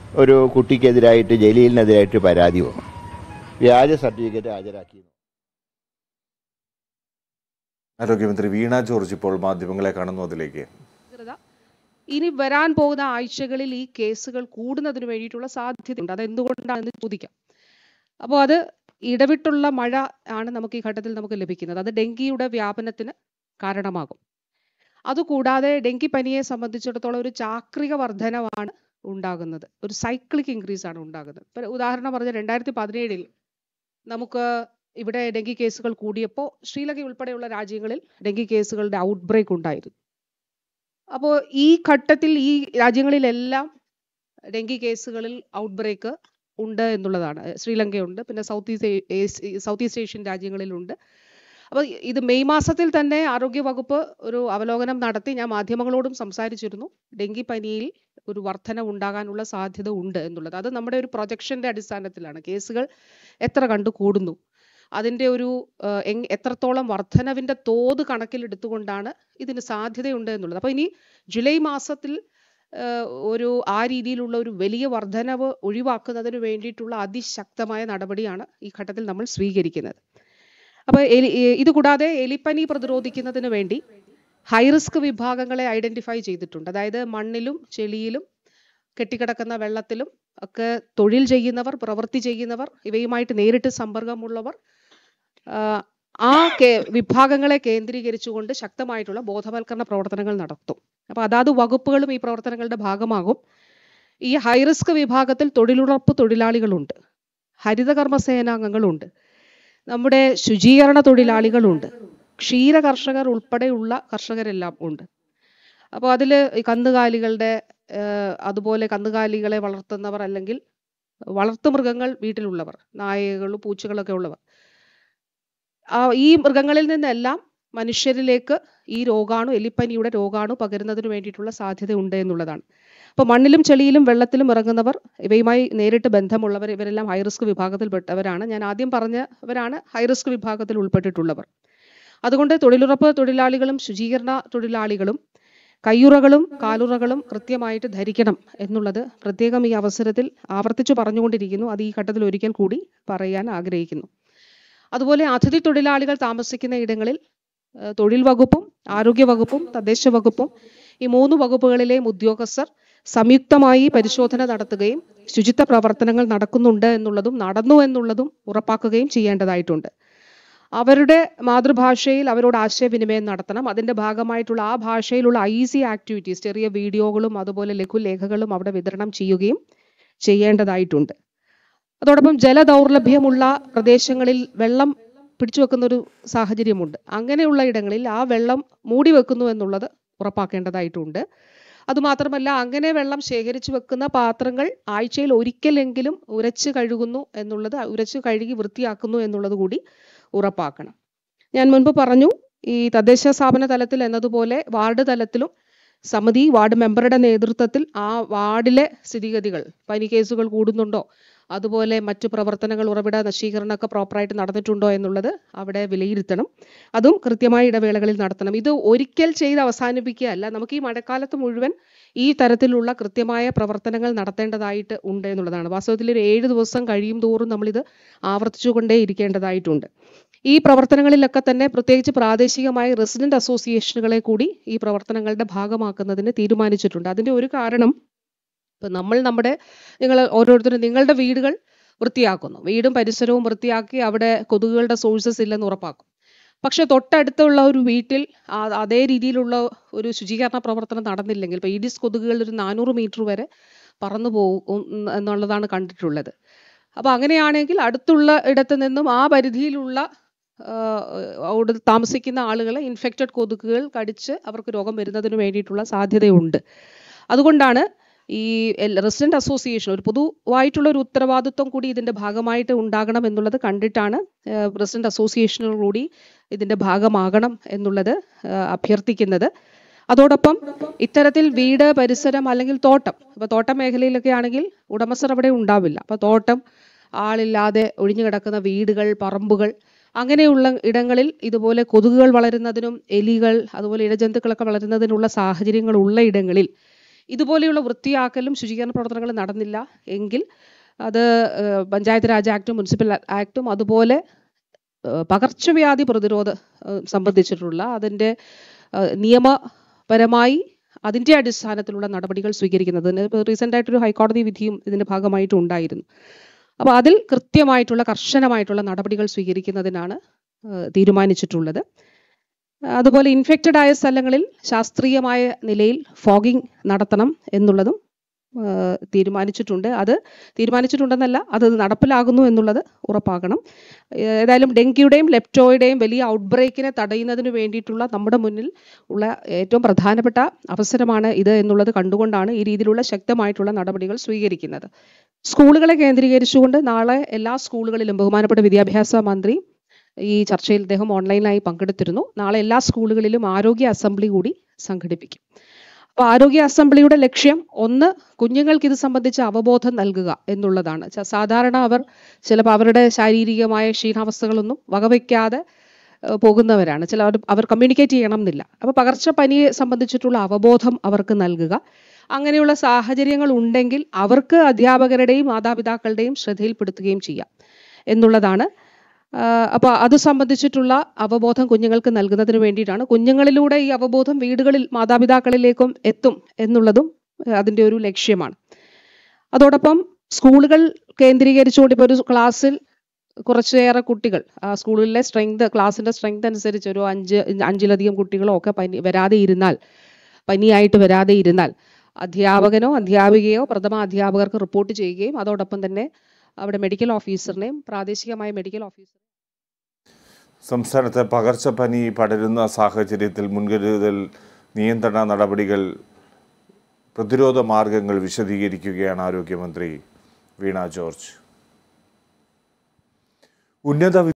ഒരു കുട്ടിക്കെതിരായിട്ട് ജലീലിനെതിരായിട്ട് പരാതി വന്നു വ്യാജ സർട്ടിഫിക്കറ്റ് ഹാജരാക്കി ആരോഗ്യമന്ത്രി വീണ ജോർജ് ഇപ്പോൾ മാധ്യമങ്ങളെ കാണുന്നു അതിലേക്ക് ജാഗ്രത ഇനി വരാൻ പോകുന്ന ആഴ്ചകളിൽ ഈ കേസുകൾ കൂടുന്നതിന് വേണ്ടിയിട്ടുള്ള സാധ്യതയുണ്ട് അത് എന്തുകൊണ്ടാണെന്ന് ചോദിക്കാം അപ്പോൾ അത് ഇടവിട്ടുള്ള മഴ ആണ് നമുക്ക് ഈ ഘട്ടത്തിൽ നമുക്ക് ലഭിക്കുന്നത് അത് ഡെങ്കിയുടെ വ്യാപനത്തിന് കാരണമാകും അതുകൂടാതെ ഡെങ്കി പനിയെ സംബന്ധിച്ചിടത്തോളം ഒരു ചാക്രിക വർധനവാണ് ഉണ്ടാകുന്നത് ഒരു സൈക്ലിക് ഇൻക്രീസ് ആണ് ഉണ്ടാകുന്നത് ഇപ്പം ഉദാഹരണം പറഞ്ഞ രണ്ടായിരത്തി പതിനേഴിൽ നമുക്ക് ഇവിടെ ഡെങ്കി കേസുകൾ കൂടിയപ്പോൾ ശ്രീലങ്ക ഉൾപ്പെടെയുള്ള രാജ്യങ്ങളിൽ ഡെങ്കി കേസുകളുടെ ഔട്ട് ബ്രേക്ക് ഉണ്ടായിരുന്നു അപ്പോൾ ഈ ഘട്ടത്തിൽ ഈ രാജ്യങ്ങളിലെല്ലാം ഡെങ്കി കേസുകളിൽ ഔട്ട് ബ്രേക്ക് ഉണ്ട് എന്നുള്ളതാണ് ശ്രീലങ്കയുണ്ട് പിന്നെ south east south east Asian രാജ്യങ്ങളിലുണ്ട് അപ്പോൾ ഇത് മെയ് മാസത്തിൽ തന്നെ ആരോഗ്യ വകുപ്പ് ഒരു അവലോകനം നടത്തി ഞാൻ മാധ്യമങ്ങളോടും സംസാരിച്ചിരുന്നു ഡെങ്കി പനിയിൽ ഒരു വർധന ഉണ്ടാകാനുള്ള സാധ്യത ഉണ്ട് എന്നുള്ളത് അത് നമ്മുടെ ഒരു പ്രൊജക്ഷന്റെ അടിസ്ഥാനത്തിലാണ് കേസുകൾ എത്ര കണ്ടു കൂടുന്നു അതിൻ്റെ ഒരു ഏഹ്, എങ് എത്രത്തോളം വർധനവിൻ്റെ തോത് കണക്കിലെടുത്തുകൊണ്ടാണ് ഇതിന് സാധ്യതയുണ്ട് എന്നുള്ളത് അപ്പോൾ ഇനി ജൂലൈ മാസത്തിൽ ഏഹ്, ഒരു ആ രീതിയിലുള്ള ഒരു വലിയ വർധനവ് ഒഴിവാക്കുന്നതിന് വേണ്ടിയിട്ടുള്ള അതിശക്തമായ നടപടിയാണ് ഈ ഘട്ടത്തിൽ നമ്മൾ സ്വീകരിക്കുന്നത് അപ്പോൾ എലി ഏ- ഇത് കൂടാതെ എലിപ്പനി പ്രതിരോധിക്കുന്നതിന് വേണ്ടി ഹൈ റിസ്ക് വിഭാഗങ്ങളെ ഐഡന്റിഫൈ ചെയ്തിട്ടുണ്ട് അതായത് മണ്ണിലും ചെളിയിലും കെട്ടിക്കിടക്കുന്ന വെള്ളത്തിലും ഒക്കെ തൊഴിൽ ചെയ്യുന്നവർ പ്രവൃത്തി ചെയ്യുന്നവർ ഇവയുമായിട്ട് നേരിട്ട് സമ്പർക്കമുള്ളവർ ആ, ആ കേ- വിഭാഗങ്ങളെ കേന്ദ്രീകരിച്ചുകൊണ്ട് ശക്തമായിട്ടുള്ള ബോധവൽക്കരണ പ്രവർത്തനങ്ങൾ നടത്തും അപ്പോൾ അതാത് വകുപ്പുകളും ഈ പ്രവർത്തനങ്ങളുടെ ഭാഗമാകും ഈ ഹൈ റിസ്ക് വിഭാഗത്തിൽ തൊഴിലുറപ്പ് തൊഴിലാളികളുണ്ട് ഹരിതകർമ്മ സേനാംഗങ്ങളുണ്ട് നമ്മുടെ ശുചീകരണ തൊഴിലാളികളുണ്ട് ക്ഷീര കർഷകർ ഉൾപ്പെടെയുള്ള കർഷകരെല്ലാം ഉണ്ട് അപ്പോൾ അതിൽ കന്നുകാലികളുടെ ഏഹ്, അതുപോലെ കന്നുകാലികളെ വളർത്തുന്നവർ അല്ലെങ്കിൽ വളർത്തുമൃഗങ്ങൾ വീട്ടിലുള്ളവർ നായകളും പൂച്ചകളൊക്കെ ഉള്ളവർ ആ ഈ മൃഗങ്ങളിൽ നിന്നെല്ലാം മനുഷ്യരിലേക്ക് ഈ രോഗാണു എലിപ്പനിയുടെ രോഗാണു പകരുന്നതിന് വേണ്ടിയിട്ടുള്ള സാധ്യത ഉണ്ട് എന്നുള്ളതാണ് അപ്പോൾ മണ്ണിലും ചെളിയിലും വെള്ളത്തിലും ഇറങ്ങുന്നവർ ഇവയുമായി നേരിട്ട് ബന്ധമുള്ളവർ ഇവരെല്ലാം ഹൈ റിസ്ക് വിഭാഗത്തിൽപ്പെട്ടവരാണ് ഞാൻ ആദ്യം പറഞ്ഞവരാണ് ഹൈ റിസ്ക് വിഭാഗത്തിൽ ഉൾപ്പെട്ടിട്ടുള്ളവർ അതുകൊണ്ട് തൊഴിലുറപ്പ് തൊഴിലാളികളും ശുചീകരണ തൊഴിലാളികളും കയ്യുറകളും കാലുറകളും കൃത്യമായിട്ട് ധരിക്കണം എന്നുള്ളത് പ്രത്യേകം ഈ അവസരത്തിൽ ആവർത്തിച്ചു പറഞ്ഞുകൊണ്ടിരിക്കുന്നു അത് ഈ ഘട്ടത്തിൽ ഒരിക്കൽ കൂടി പറയാൻ ആഗ്രഹിക്കുന്നു അതുപോലെ അതിഥി തൊഴിലാളികൾ താമസിക്കുന്ന ഇടങ്ങളിൽ ഏഹ്, തൊഴിൽ വകുപ്പും ആരോഗ്യ വകുപ്പും തദ്ദേശ വകുപ്പും ഈ മൂന്ന് വകുപ്പുകളിലെയും ഉദ്യോഗസ്ഥർ സംയുക്തമായി പരിശോധന നടത്തുകയും ശുചിത്വ പ്രവർത്തനങ്ങൾ നടക്കുന്നുണ്ട് എന്നുള്ളതും നടന്നു എന്നുള്ളതും ഉറപ്പാക്കുകയും ചെയ്യേണ്ടതായിട്ടുണ്ട് അവരുടെ മാതൃഭാഷയിൽ അവരോട് ആശയവിനിമയം നടത്തണം അതിന്റെ ഭാഗമായിട്ടുള്ള ആ ഭാഷയിലുള്ള ഈസി ആക്ടിവിറ്റീസ് ചെറിയ വീഡിയോകളും അതുപോലെ ലഘുലേഖകളും അവിടെ വിതരണം ചെയ്യുകയും ചെയ്യേണ്ടതായിട്ടുണ്ട് അതോടൊപ്പം ജലദൗർലഭ്യമുള്ള പ്രദേശങ്ങളിൽ വെള്ളം പിടിച്ചു വെക്കുന്ന ഒരു സാഹചര്യമുണ്ട് അങ്ങനെയുള്ള ഇടങ്ങളിൽ ആ വെള്ളം മൂടി വെക്കുന്നു എന്നുള്ളത് ഉറപ്പാക്കേണ്ടതായിട്ടുണ്ട് അതുമാത്രമല്ല അങ്ങനെ വെള്ളം ശേഖരിച്ചു വെക്കുന്ന പാത്രങ്ങൾ ആഴ്ചയിൽ ഒരിക്കലെങ്കിലും ഉരച്ച് കഴുകുന്നു എന്നുള്ളത് ഉരച്ച് കഴുകി വൃത്തിയാക്കുന്നു എന്നുള്ളത് കൂടി ഉറപ്പാക്കണം ഞാൻ മുൻപ് പറഞ്ഞു ഈ തദ്ദേശ സ്ഥാപന തലത്തിൽ എന്നതുപോലെ വാർഡ് തലത്തിലും സമിതി വാർഡ് മെമ്പറുടെ നേതൃത്വത്തിൽ ആ വാർഡിലെ സ്ഥിതിഗതികൾ പനി കേസുകൾ കൂടുന്നുണ്ടോ അതുപോലെ മറ്റു പ്രവർത്തനങ്ങൾ ഉറവിട നശീകരണമൊക്കെ പ്രോപ്പറായിട്ട് നടന്നിട്ടുണ്ടോ എന്നുള്ളത് അവിടെ വിലയിരുത്തണം അതും കൃത്യമായ ഇടവേളകളിൽ നടത്തണം ഇത് ഒരിക്കൽ ചെയ്ത് അവസാനിപ്പിക്കുകയല്ല നമുക്ക് ഈ മഴക്കാലത്ത് മുഴുവൻ ഈ തരത്തിലുള്ള കൃത്യമായ പ്രവർത്തനങ്ങൾ നടത്തേണ്ടതായിട്ട് ഉണ്ട് എന്നുള്ളതാണ് വാസ്തവത്തിൽ ഒരു ഏഴ് ദിവസം കഴിയും തോറും നമ്മളിത് ആവർത്തിച്ചുകൊണ്ടേ ഇരിക്കേണ്ടതായിട്ടുണ്ട് ഈ പ്രവർത്തനങ്ങളിലൊക്കെ തന്നെ പ്രത്യേകിച്ച് പ്രാദേശികമായ റെസിഡന്റ് അസോസിയേഷനുകളെ കൂടി ഈ പ്രവർത്തനങ്ങളുടെ ഭാഗമാക്കുന്നതിന് തീരുമാനിച്ചിട്ടുണ്ട് അതിന്റെ ഒരു കാരണം ഇപ്പം നമ്മൾ നമ്മുടെ നിങ്ങൾ ഓരോരുത്തരും നിങ്ങളുടെ വീടുകൾ വൃത്തിയാക്കുന്നു വീടും പരിസരവും വൃത്തിയാക്കി അവിടെ കൊതുകുകളുടെ സോഴ്സസ് ഇല്ലെന്ന് ഉറപ്പാക്കും പക്ഷെ തൊട്ടടുത്തുള്ള ഒരു വീട്ടിൽ ആ- അതേ രീതിയിലുള്ള ഒരു ശുചീകരണ പ്രവർത്തനം നടന്നില്ലെങ്കിൽ ഇപ്പോൾ ഈഡിസ് കൊതുകുകൾ ഒരു നാനൂറ് മീറ്റർ വരെ പറന്നു പോകും എന്നുള്ളതാണ് കണ്ടിട്ടുള്ളത് അപ്പോൾ അങ്ങനെയാണെങ്കിൽ അടുത്തുള്ള ഇടത്ത് നിന്നും ആ പരിധിയിലുള്ള ആ, അവിടെ താമസിക്കുന്ന ആളുകളെ ഇൻഫെക്റ്റഡ് കൊതുകുകൾ കടിച്ച് അവർക്ക് രോഗം വരുന്നതിന് വേണ്ടിയിട്ടുള്ള സാധ്യതയുണ്ട് അതുകൊണ്ടാണ് ഈ റെസിഡന്റ് അസോസിയേഷൻ ഒരു പൊതുവായിട്ടുള്ള ഒരു ഉത്തരവാദിത്വം കൂടി ഇതിന്റെ ഭാഗമായിട്ട് ഉണ്ടാകണം എന്നുള്ളത് കണ്ടിട്ടാണ് റെസിഡന്റ് അസോസിയേഷനുകൾ കൂടി ഇതിന്റെ ഭാഗമാകണം എന്നുള്ളത് ആ, അഭ്യർത്ഥിക്കുന്നത് അതോടൊപ്പം ഇത്തരത്തിൽ വീട് പരിസരം അല്ലെങ്കിൽ തോട്ടം ഇപ്പൊ തോട്ടം മേഖലയിലൊക്കെ ആണെങ്കിൽ ഉടമസ്ഥർ അവിടെ ഉണ്ടാവില്ല അപ്പൊ തോട്ടം ആളില്ലാതെ ഒഴിഞ്ഞു കിടക്കുന്ന വീടുകൾ പറമ്പുകൾ അങ്ങനെയുള്ള ഇടങ്ങളിൽ ഇതുപോലെ കൊതുകുകൾ വളരുന്നതിനും എലികൾ അതുപോലെ ഇഴജന്തുക്കളൊക്കെ വളരുന്നതിനുള്ള സാഹചര്യങ്ങൾ ഉള്ള ഇടങ്ങളിൽ ഇതുപോലെയുള്ള വൃത്തിയാക്കലും ശുചീകരണ പ്രവർത്തനങ്ങളും നടന്നില്ല എങ്കിൽ അത് ഏഹ്, പഞ്ചായത്ത് രാജ് ആക്ടും മുനിസിപ്പൽ ആക്ടും അതുപോലെ ഏഹ്, പകർച്ചവ്യാധി പ്രതിരോധ ഏഹ്, സംബന്ധിച്ചിട്ടുള്ള അതിൻ്റെ ഏഹ്, നിയമപരമായി അതിൻ്റെ അടിസ്ഥാനത്തിലുള്ള നടപടികൾ സ്വീകരിക്കുന്നതിന് ഇപ്പോൾ റീസെൻ്റ് ആയിട്ടൊരു ഹൈക്കോടതി വിധിയും ഇതിൻ്റെ ഭാഗമായിട്ട് ഉണ്ടായിരുന്നു അപ്പോൾ അതിൽ കൃത്യമായിട്ടുള്ള കർശനമായിട്ടുള്ള നടപടികൾ സ്വീകരിക്കുന്നതിനാണ് ഏഹ്, തീരുമാനിച്ചിട്ടുള്ളത് അതുപോലെ ഇൻഫെക്റ്റഡ് ആയ സ്ഥലങ്ങളിൽ ശാസ്ത്രീയമായ നിലയിൽ ഫോഗിംഗ് നടത്തണം എന്നുള്ളതും ഏഹ്, തീരുമാനിച്ചിട്ടുണ്ട് അത് തീരുമാനിച്ചിട്ടുണ്ടെന്നല്ല അത് നടപ്പിലാകുന്നു എന്നുള്ളത് ഉറപ്പാക്കണം ഏതായാലും ഡെങ്കിയുടെയും ലെപ്റ്റോയുടെയും വലിയ ഔട്ട്ബ്രേക്കിനെ തടയുന്നതിന് വേണ്ടിയിട്ടുള്ള നമ്മുടെ മുന്നിൽ ഉള്ള ഏറ്റവും പ്രധാനപ്പെട്ട അവസരമാണ് ഇത് എന്നുള്ളത് കണ്ടുകൊണ്ടാണ് ഈ രീതിയിലുള്ള ശക്തമായിട്ടുള്ള നടപടികൾ സ്വീകരിക്കുന്നത് സ്കൂളുകളെ കേന്ദ്രീകരിച്ചുകൊണ്ട് നാളെ എല്ലാ സ്കൂളുകളിലും ബഹുമാനപ്പെട്ട വിദ്യാഭ്യാസ മന്ത്രി ഈ ചർച്ചയിൽ അദ്ദേഹം ഓൺലൈനായി പങ്കെടുത്തിരുന്നു നാളെ എല്ലാ സ്കൂളുകളിലും ആരോഗ്യ അസംബ്ലി കൂടി സംഘടിപ്പിക്കും അപ്പോൾ ആരോഗ്യ അസംബ്ലിയുടെ ലക്ഷ്യം ഒന്ന് കുഞ്ഞുങ്ങൾക്ക് ഇത് സംബന്ധിച്ച അവബോധം നൽകുക എന്നുള്ളതാണ് ച- സാധാരണ അവർ ചിലപ്പോൾ അവരുടെ ശാരീരികമായ ക്ഷീണാവസ്ഥകളൊന്നും വകവയ്ക്കാതെ ഏഹ്, പോകുന്നവരാണ് ചില അവർ അവർ കമ്മ്യൂണിക്കേറ്റ് ചെയ്യണം എന്നില്ല അപ്പോൾ പകർച്ചപ്പനിയെ സംബന്ധിച്ചിട്ടുള്ള അവബോധം അവർക്ക് നൽകുക അങ്ങനെയുള്ള സാഹചര്യങ്ങൾ ഉണ്ടെങ്കിൽ അവർക്ക് അധ്യാപകരുടെയും മാതാപിതാക്കളുടെയും ശ്രദ്ധയിൽപ്പെടുത്തുകയും ചെയ്യാം എന്നുള്ളതാണ് അപ്പോൾ അത് സംബന്ധിച്ചിട്ടുള്ള അവബോധം കുഞ്ഞുങ്ങൾക്ക് നൽകുന്നതിന് വേണ്ടിയിട്ടാണ് കുഞ്ഞുങ്ങളിലൂടെ ഈ അവബോധം വീടുകളിൽ മാതാപിതാക്കളിലേക്കും എത്തും എന്നുള്ളതും ഏഹ്, അതിൻ്റെ ഒരു ലക്ഷ്യമാണ് അതോടൊപ്പം സ്കൂളുകൾ കേന്ദ്രീകരിച്ചുകൊണ്ട് ഇപ്പോൾ ഒരു ക്ലാസ്സിൽ കുറച്ചേറെ കുട്ടികൾ ആ സ്കൂളിലെ സ്ട്രെങ്ത് ക്ലാസ്സിന്റെ സ്ട്രെങ്ത് അനുസരിച്ച് ഒരു അഞ്ച് അഞ്ചിലധികം കുട്ടികളോ ഒക്കെ പനി വരാതെ ഇരുന്നാൽ പനിയായിട്ട് വരാതെ ഇരുന്നാൽ അധ്യാപകനോ അധ്യാപികയോ പ്രഥമ അധ്യാപകർക്ക് റിപ്പോർട്ട് ചെയ്യുകയും അതോടൊപ്പം തന്നെ അവിടെ മെഡിക്കൽ ഓഫീസറിനെയും പ്രാദേശികമായ മെഡിക്കൽ ഓഫീസർ സംസ്ഥാനത്ത് പകർച്ചപ്പനി പടരുന്ന സാഹചര്യത്തിൽ മുൻകരുതൽ നിയന്ത്രണ നടപടികൾ പ്രതിരോധ മാർഗങ്ങൾ വിശദീകരിക്കുകയാണ് ആരോഗ്യമന്ത്രി വീണ ജോർജ് ഉന്നത